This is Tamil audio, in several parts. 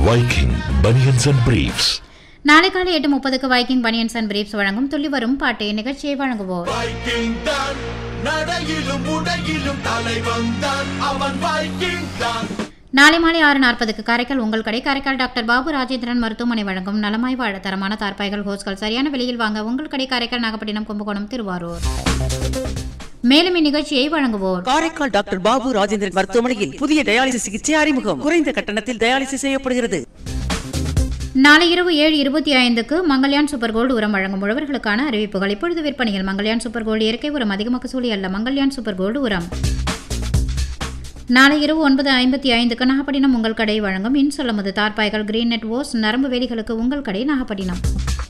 Viking Bunions and Briefs. நாளை காலை எட்டு முப்பதுக்கு வைக்கிங் பனியன்ஸ் அண்ட் பிரீப்ஸ் வழங்கும் துள்ளி வரும் பாட்டு நிகழ்ச்சியை வழங்குவோர் வைக்கிங் தான் நடையிலும் உடையிலும் தலைவன் தான் அவன் வைக்கிங் தான் நாளை மாலை ஆறு நாற்பதுக்கு காரைக்கால் உங்கள் கடை காரைக்கால் டாக்டர் பாபு ராஜேந்திரன் மருத்துவமனை வழங்கும் நலமாய் வாழ தரமான தார்பாய்கள் ஹோஸ்கள் சரியான விலையில் வாங்க உங்கள் கடை காரைக்கால் நாகப்பட்டினம் கும்பகோணம் திருவாரூர் மேலும் இந்நிகழ்ச்சியை வழங்குவோர் காரைக்கால் டாக்டர் பாபு ராஜேந்திரன் மருத்துவமனையில் புதிய டயாலிசிஸ் சிகிச்சை அறிமுகம் குறைந்த கட்டணத்தில் டயாலிசிஸ் செய்யப்படுகிறது நாளை இரவு ஏழு இருபத்தி ஐந்துக்கு மங்கள்யான் சூப்பர் கோல்டு உரம் வழங்கும் உழவர்களுக்கான அறிவிப்புகள் இப்பொழுது விற்பனையில் மங்கள்யான் சூப்பர் கோல்டு இயற்கை உரம் அதிக மகசூலி அல்ல மங்கள்யான் சூப்பர் கோல்டு உரம் நாளை இரவு ஒன்பது ஐம்பத்தி ஐந்துக்கு நாகப்பட்டினம் உங்கள் கடை வழங்கும் இன்சொல்லமுது தார்பாய்கள் கிரீன் நெட் ஓஸ் நரம்பு வேலிகளுக்கு உங்கள் கடை நாகப்பட்டினம்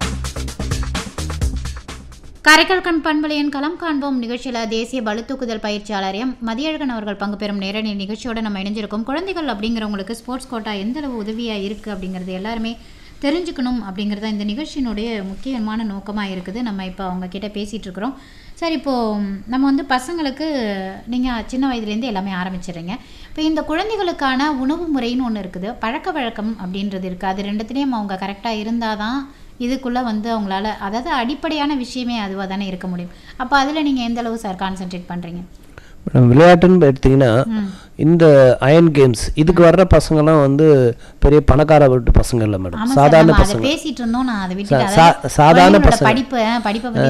காரைக்கால் கண் பண்பலையின் களம் காண்போம் நிகழ்ச்சியில் தேசிய பளுதூக்குதல் பயிற்சியாளர் எம் மதியழகன் அவர்கள் பங்கு பெறும் நேரடி நிகழ்ச்சியோட நம்ம இணைஞ்சிருக்கோம் குழந்தைகள் அப்படிங்கிறவங்களுக்கு ஸ்போர்ட்ஸ் கோட்டா எந்த அளவு உதவியாக இருக்குது அப்படிங்கிறது எல்லாருமே தெரிஞ்சுக்கணும் அப்படிங்கிறது இந்த நிகழ்ச்சியினுடைய முக்கியமான நோக்கமாக இருக்குது நம்ம இப்போ அவங்க கிட்ட பேசிகிட்டு இருக்கிறோம் சரி இப்போது நம்ம வந்து பசங்களுக்கு நீங்கள் சின்ன வயதுலேருந்து எல்லாமே ஆரம்பிச்சிடுறீங்க இப்போ இந்த குழந்தைகளுக்கான உணவு முறைன்னு ஒன்று இருக்குது பழக்க வழக்கம் அப்படின்றது இருக்குது அது ரெண்டுத்துலேயும் அவங்க கரெக்டாக இருந்தால் தான் இதுக்குள்ளே வந்து அவங்களால அதாவது அடிப்படையான விஷயமே அதுவாக தானே இருக்க முடியும் அப்போ அதில் நீங்கள் எந்த அளவு சார் கான்சென்ட்ரேட் பண்ணுறீங்க மேடம் விளையாட்டுன்னு எடுத்தீங்கன்னா இந்த அயன் கேம்ஸ் இதுக்கு வர்ற பசங்கலாம் வந்து பெரிய பணக்கார வீட்டு பசங்க இல்லை மேடம் ஆமாம் சார் சாதாரண நம்ம அதை பசங்க பேசிட்டு இருந்தோம் நான் அதை விட்டு சா- சா- சாதாரண பசங்க. படிப்பு படிப்பை பற்றி